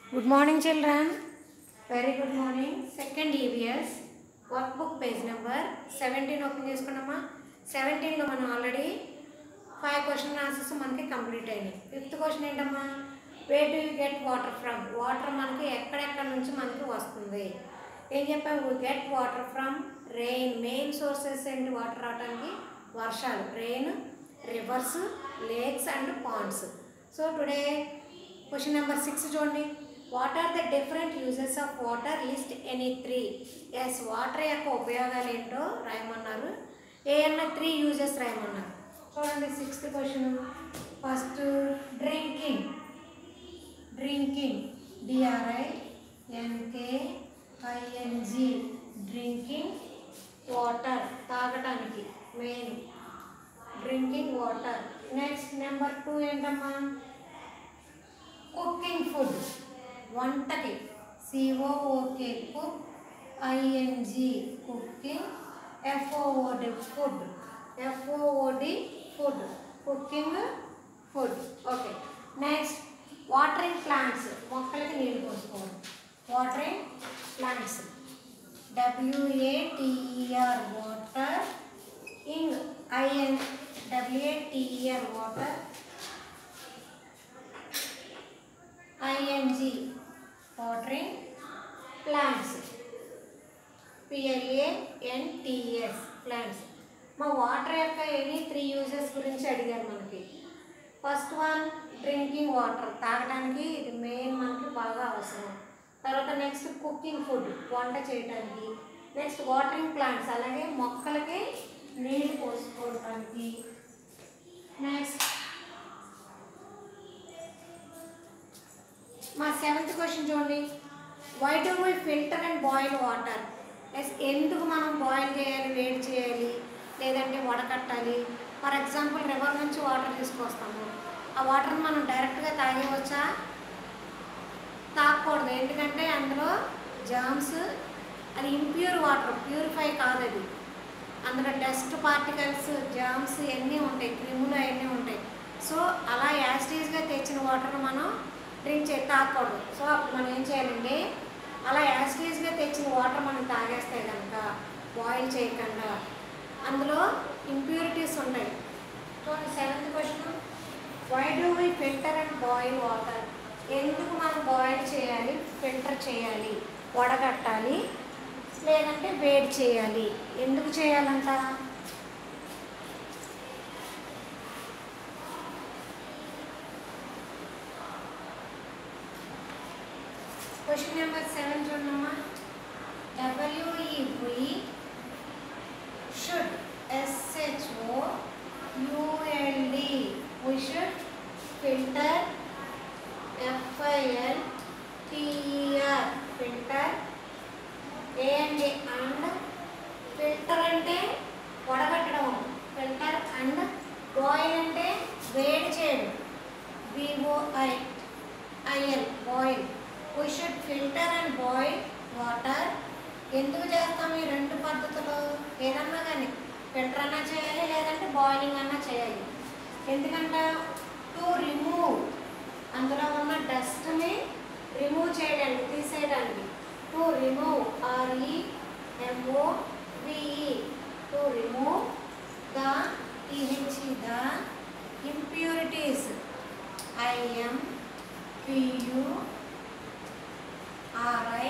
Good morning, children. Very good morning. Second EVS workbook page number seventeen open చేసుకున్నామా సెవెంటీన్లో మనం already five question answers మనకి complete అయినాయి fifth question ఏంటమ్మా where do you get water from water మనకి ఎక్కడెక్కడ నుంచి మనకి వస్తుంది ఏం చెప్పాము we get water from rain main sources ఏంటి వాటర్ రావడానికి వర్షాలు rain rivers lakes and ponds so today question number six చూడండి what are the different uses of water list any three as water యొక్క ఉపయోగాలు ఏంటో రాయమన్నారు ఏమన్నా త్రీ యూజెస్ రాయమన్నారు చూడండి sixth question first drinking drinking D R I N K I N G drinking water తాగటానికి main drinking water next number two ఏంటమ్మా కుకింగ్ ఫుడ్ వంటకి C O O K cook I N G cooking F O O D food F O O D food cooking food okay next watering plants మొక్కలకి నీళ్ళు పోసుకోవడం watering plants W A T E R watering I N W A T E R water I N G watering plants P L A N T S plants మా water యొక్క any three uses గురించి అడిగారు మనకి first one drinking water తాగడానికి ఇది మెయిన్ మనకి బాగా అవసరం తర్వాత నెక్స్ట్ కుకింగ్ ఫుడ్ వంట చేయడానికి నెక్స్ట్ వాటరింగ్ ప్లాంట్స్ అలాగే మొక్కలకి నీళ్ళు పోసుకోవడానికి నెక్స్ట్ మా సెవెంత్ క్వశ్చన్ చూడండి why do we filter and boil water ఎస్ ఎందుకు మనం బాయిల్ చేయాలి వేడి చేయాలి లేదంటే వడకట్టాలి ఫర్ ఎగ్జాంపుల్ రివర్ నుంచి వాటర్ తీసుకొస్తాము ఆ వాటర్ మనం డైరెక్ట్గా తాగేవచ్చా తాగకూడదు ఎందుకంటే అందులో జామ్స్ అది ఇంప్యూర్ వాటర్ ప్యూరిఫై కాదు అది అందులో డస్ట్ పార్టికల్స్ జామ్స్ ఇవన్నీ ఉంటాయి క్రిములు అవన్నీ ఉంటాయి సో అలా యాసిటీస్గా తెచ్చిన వాటర్ మనం డ్రింక్ చే తాగకూడదు సో అప్పుడు మనం ఏం చేయాలండి అలా యాసిటీస్గా తెచ్చిన వాటర్ మనం తాగేస్తే కనుక బాయిల్ చేయకుండా అందులో ఇంప్యూరిటీస్ ఉంటాయి చూడండి seventh question why do we filter and boil water ఎందుకు మనం బాయిల్ చేయాలి ఫిల్టర్ చేయాలి వడగట్టాలి లేదంటే వేడి చేయాలి ఎందుకు చేయాలంట క్వశ్చన్ నెంబర్ సెవెన్ చూడమ్మా W E V should S H O U L D we should filter F I L T E R filter A N D and filter అంటే వడగట్టడం ఫిల్టర్ అండ్ బాయిల్ అంటే వేడి చేయడం B O I I L boil we should filter and boil water ఎందుకు చేస్తాం ఈ రెండు పద్ధతులు ఏదన్నా కానీ ఫిల్టర్ అన్నా చేయాలి లేదంటే బాయిలింగ్ అన్నా చేయాలి ఎందుకంటే టు రిమూవ్ అందులో ఉన్న డస్ట్ని రిమూవ్ చేయడానికి తీసేయడానికి to remove R E M O V E to remove the T H E the impurities I M P U R I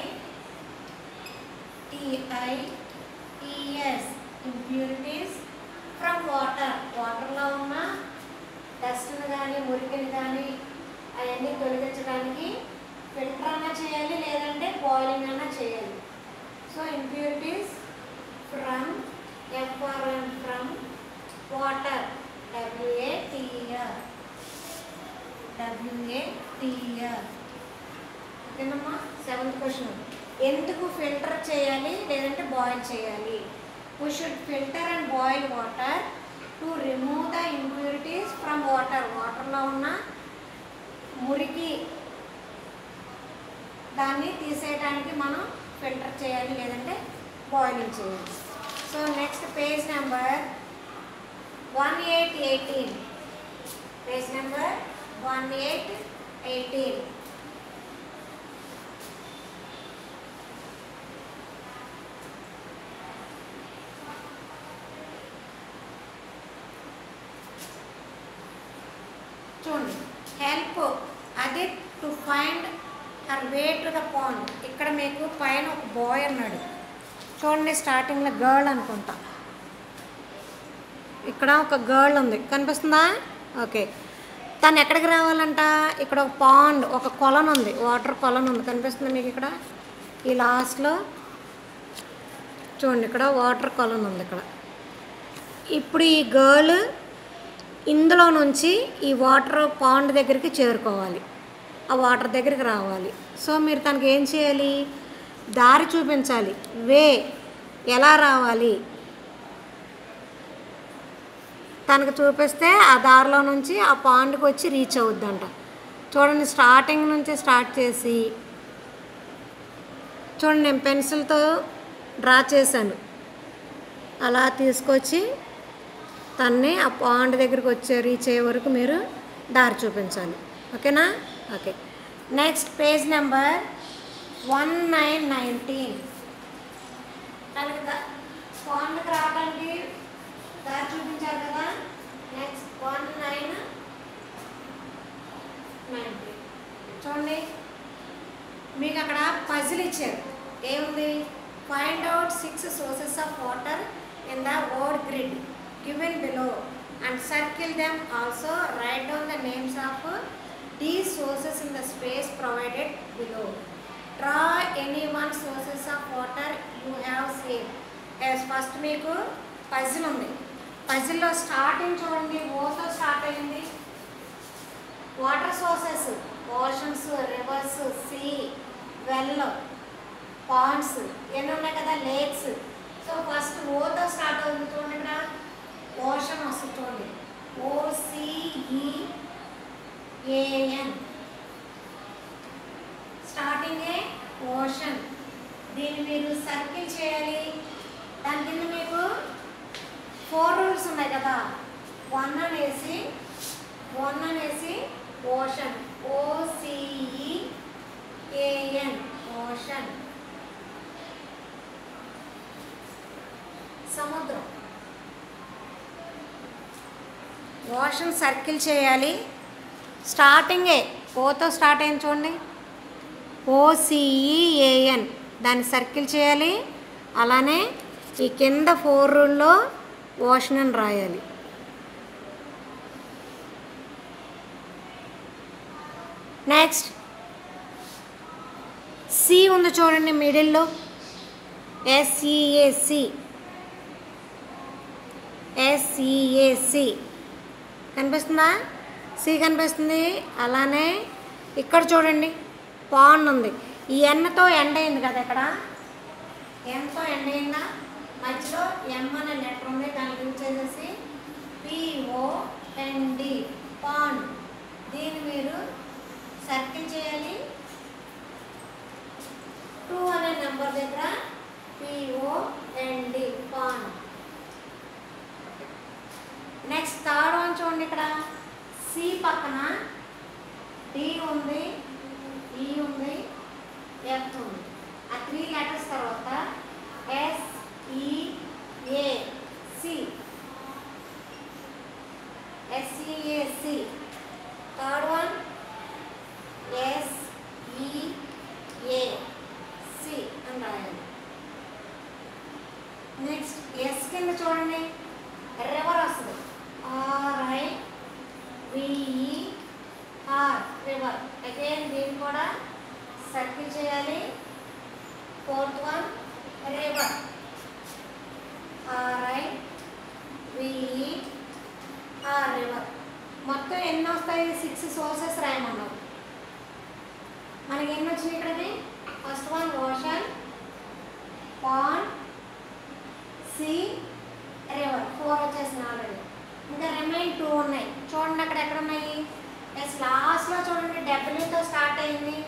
T I T S impurities from water వాటర్లో ఉన్న డస్ట్ని కానీ మురికిని కానీ అవన్నీ తొలగించడానికి ఫిల్టర్ అన్నా చేయాలి లేదంటే బాయిలింగ్ అన్నా చేయాలి so impurities from F R N from water W A T R W A T R ఓకేనమ్మా సెవెంత్ క్వశ్చన్ ఎందుకు ఫిల్టర్ చేయాలి లేదంటే బాయిల్ చేయాలి we should filter and boil water to remove the impurities from water వాటర్లో ఉన్న మురికి దాన్ని తీసేయడానికి మనం ఫిల్టర్ చేయాలి లేదంటే బాయిలింగ్ చేయాలి so next page number one eight eighteen page number one eight eighteen help అది to find her way to the pond ఇక్కడ మీకు పైన ఒక బాయ్ ఉన్నాడు చూడండి స్టార్టింగ్లో గర్ల్ అనుకుంటా ఇక్కడ ఒక గర్ల్ ఉంది కనిపిస్తుందా ఓకే తను ఎక్కడికి రావాలంట ఇక్కడ ఒక పాండ్ ఒక కొలను ఉంది వాటర్ కొలను ఉంది కనిపిస్తుంది మీకు ఇక్కడ ఈ లాస్ట్లో చూడండి ఇక్కడ వాటర్ కొలను ఉంది ఇక్కడ ఇప్పుడు ఈ గర్ల్ ఇందులో నుంచి ఈ వాటర్ పాండ్ దగ్గరికి చేరుకోవాలి ఆ వాటర్ దగ్గరికి రావాలి సో మీరు తనకి ఏం చేయాలి దారి చూపించాలి వే ఎలా రావాలి తనకు చూపిస్తే ఆ దారిలో నుంచి ఆ పాండ్కి వచ్చి రీచ్ అవుద్దంట చూడండి స్టార్టింగ్ నుంచి స్టార్ట్ చేసి చూడండి నేను పెన్సిల్తో డ్రా చేశాను అలా తీసుకొచ్చి తన్ని ఆ పాండ్ దగ్గరికి వచ్చే రీచ్ అయ్యే వరకు మీరు దారి చూపించాలి ఓకేనా okay next page number one nine nineteen తనకి దా- పాండ్కి రావడానికి దారి చూపించారు కదా నెక్స్ట్ వన్ నైన్ నైన్టీన్ చూడండి మీకు అక్కడ పజిల్ ఇచ్చారు ఏముంది find out six sources of water in the word grid given below and circle them also write down the names of these sources in the space provided below draw any one sources of water you have same as first మీకు puzzle ఉంది పజిల్లో starting చూడండి ఓతో start అయింది water sources oceans rivers sea well ponds ఎన్ని ఉన్నాయి కదా lakes so first ఓతో స్టార్ట్ అవుతుంది చూడండి ఇక్కడ ఓషన్ వస్తుంది చూడండి ఓసిఈఏఎన్ స్టార్టింగే ఓషన్ దీన్ని మీరు సర్కిల్ చేయాలి దాని కింద మీకు ఫోర్ రూల్స్ ఉన్నాయి కదా వన్ అనేసి వన్ అనేసి ఓషన్ ఓసిఈఏఎన్ ఓషన్ సముద్రం ఓషన్ సర్కిల్ చేయాలి స్టార్టింగే ఓతో స్టార్ట్ అయింది చూడండి ఓసిఈఏఎన్ దాన్ని సర్కిల్ చేయాలి అలానే ఈ కింద ఫోర్ రూల్లో ఓషన్ అని రాయాలి నెక్స్ట్ సి ఉంది చూడండి మిడిల్లో ఎస్ఈఏసి ఎస్ఈఏసి కనిపిస్తుందా సి కనిపిస్తుంది అలానే ఇక్కడ చూడండి పాన్ ఉంది ఈ ఎన్తో ఎండ్ అయింది కదా ఇక్కడ ఎంతో ఎండ్ అయిందా మధ్యలో ఎం అనే లెటర్ ఉంది దాన్ని యూజ్ చేసేసి పిఓ ఎన్డి పాన్ దీన్ని మీరు సర్కిల్ చేయాలి టూ అనే నెంబర్ దగ్గర P O N D pond next third one చూడండి ఇక్కడ సి పక్కన డి ఉంది ఈ ఉంది ఎఫ్ ఉంది ఆ త్రీ లెటర్స్ తర్వాత S E A C S E A C third one S E A C అని రాయాలి నెక్స్ట్ ఎస్ కింద చూడండి రివర్ వస్తుంది R I V E R river again దీన్ని కూడా సర్కిల్ చేయాలి fourth one river R I V E R river మొత్తం ఎన్ని వస్తాయి సిక్స్ సోర్సెస్ రాయమన్నావు మనకి ఎన్ని వచ్చినాయి ఇక్కడది first one ocean pond sea river four వచ్చేసిన ఆల్రెడీ ఇంకా రిమైన్ టూ ఉన్నాయి చూడండి అక్కడ ఎక్కడ ఉన్నాయి ఎస్ లాస్ట్లో చూడండి డబ్ల్యూతో స్టార్ట్ అయింది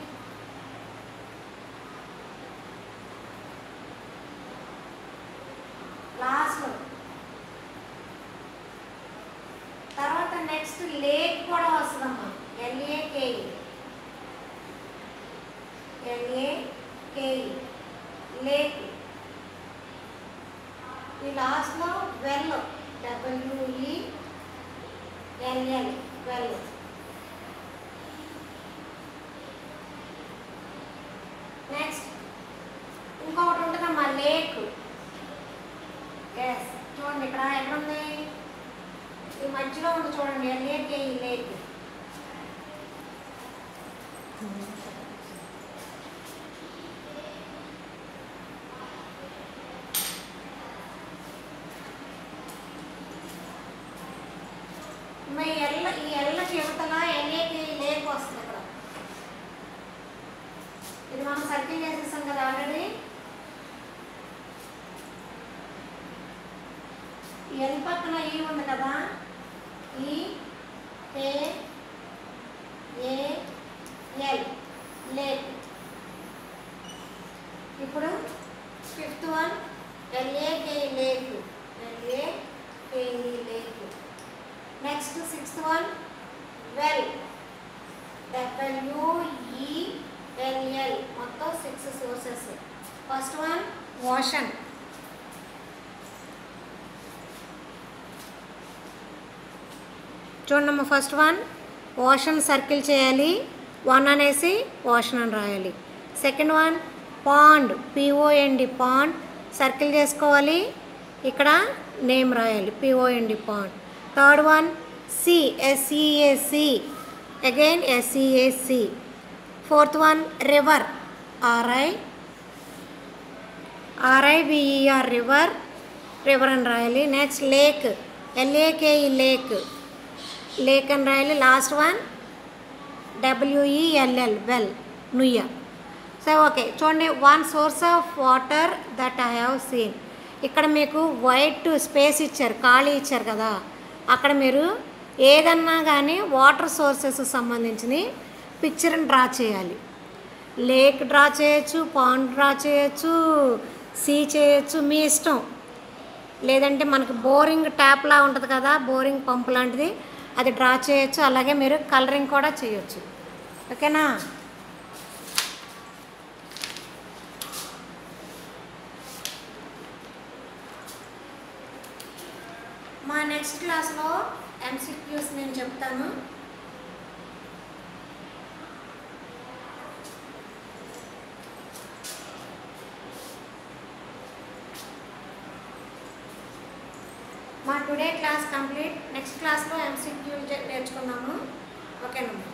లాస్ట్లో తర్వాత నెక్స్ట్ లేక్ కూడా వస్తుందమ్మా ఎల్ఏకేఈ ఎల్ఏకేఈ లేక్ ఈ లాస్ట్లో వెల్ డబ్ల్యూఈ ఎల్ఎల్ వెల్ ఇంకొకటి ఉంటుందమ్మా లేక్ ఎస్ చూడండి ఇక్కడ ఎక్కడుంది ఈ మధ్యలో ఉంది చూడండి లేక్ ఈ లేక్ మా ఎల్ల ఈ ఎల్లకి యువతల ఎల్ఏకి లేక్ వస్తుంది ఇక్కడ ఇది మనం సర్కిల్ చేసేసాం కదా ఆల్రెడీ ఎల్ పక్కన ఈ ఉంది కదా ఈ ఏ ఏ ఎల్ లేక్ ఇప్పుడు fifth one L A K lake L A K lake next sixth one well W E L L మొత్తం six sources first one ocean చూడమ్మా ఫస్ట్ వన్ ఓషన్ సర్కిల్ చేయాలి వన్ అనేసి ఓషన్ అని రాయాలి second one pond P O N D pond circle చేసుకోవాలి ఇక్కడ name రాయాలి P O N D pond third one sea S E A C again S E A C fourth one river R I R I B E R river river అని రాయాలి next lake L A K E lake lake అని రాయాలి లాస్ట్ వన్ డబ్ల్యూఈఎల్ఎల్ వెల్ నుయ్య so okay చూడండి one source of water that I have seen ఇక్కడ మీకు white space ఇచ్చారు ఖాళీ ఇచ్చారు కదా అక్కడ మీరు ఏదన్నా కానీ వాటర్ సోర్సెస్ సంబంధించిన పిక్చర్ని డ్రా చేయాలి లేక్ డ్రా చేయొచ్చు పాండ్ డ్రా చేయొచ్చు సీ చేయొచ్చు మీ ఇష్టం లేదంటే మనకి బోరింగ్ ట్యాప్లా ఉంటుంది కదా బోరింగ్ పంప్ లాంటిది అది డ్రా చేయొచ్చు అలాగే మీరు కలరింగ్ కూడా చేయొచ్చు ఓకేనా మా నెక్స్ట్ క్లాస్లో ఎంసీక్యూస్ నేను చెప్తాను మా టుడే క్లాస్ కంప్లీట్ నెక్స్ట్ క్లాస్లో ఎంసీక్యూ నేర్చుకున్నాము ఓకేనమ్మా